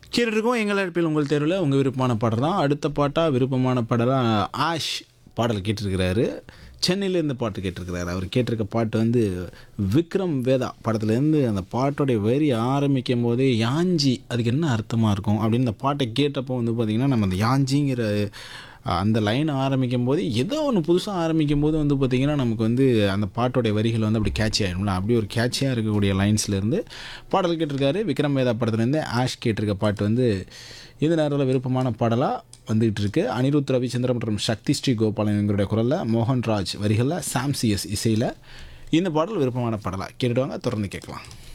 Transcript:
கேட்டுருக்கோம் எங்கள் அழைப்பில் உங்கள் தேர்வில் உங்கள் விருப்பமான பாடல் தான் அடுத்த பாட்டாக விருப்பமான பாடலாக ஆஷ் பாடல் கேட்டிருக்கிறாரு சென்னையில் இந்த பாட்டு கேட்டிருக்கிறாரு அவர் கேட்டிருக்க பாட்டு வந்து விக்ரம் வேதா படத்துலேருந்து அந்த பாட்டோடைய வரி ஆரம்பிக்கும் போதே யாஞ்சி அதுக்கு என்ன அர்த்தமாக இருக்கும் அப்படின்னு இந்த பாட்டை கேட்டப்போ வந்து பார்த்திங்கன்னா நம்ம அந்த யாஞ்சிங்கிற அந்த லைன் ஆரம்பிக்கும் போது ஏதோ ஒன்று புதுசாக ஆரம்பிக்கும் போது வந்து பார்த்திங்கன்னா நமக்கு வந்து அந்த பாட்டோடைய வரிகள் வந்து அப்படி கேட்சி ஆகிடும்ல அப்படி ஒரு கேட்சியாக இருக்கக்கூடிய லைன்ஸ்லேருந்து பாடல் கேட்டிருக்காரு விக்ரம் வேதா படத்துலேருந்து ஆஷ் கேட்டிருக்க பாட்டு வந்து இந்த நேரத்தில் விருப்பமான பாடலாக வந்துகிட்டு இருக்கு அனிருத் ரவிச்சந்திரன் மற்றும் சக்தி ஸ்ரீ கோபாலன் எங்களுடைய குரலில் மோகன்ராஜ் வரிகளில் சாம்சிஎஸ் இசையில் இந்த பாடல் விருப்பமான பாடலாக கேட்டுடுவாங்க தொடர்ந்து கேட்கலாம்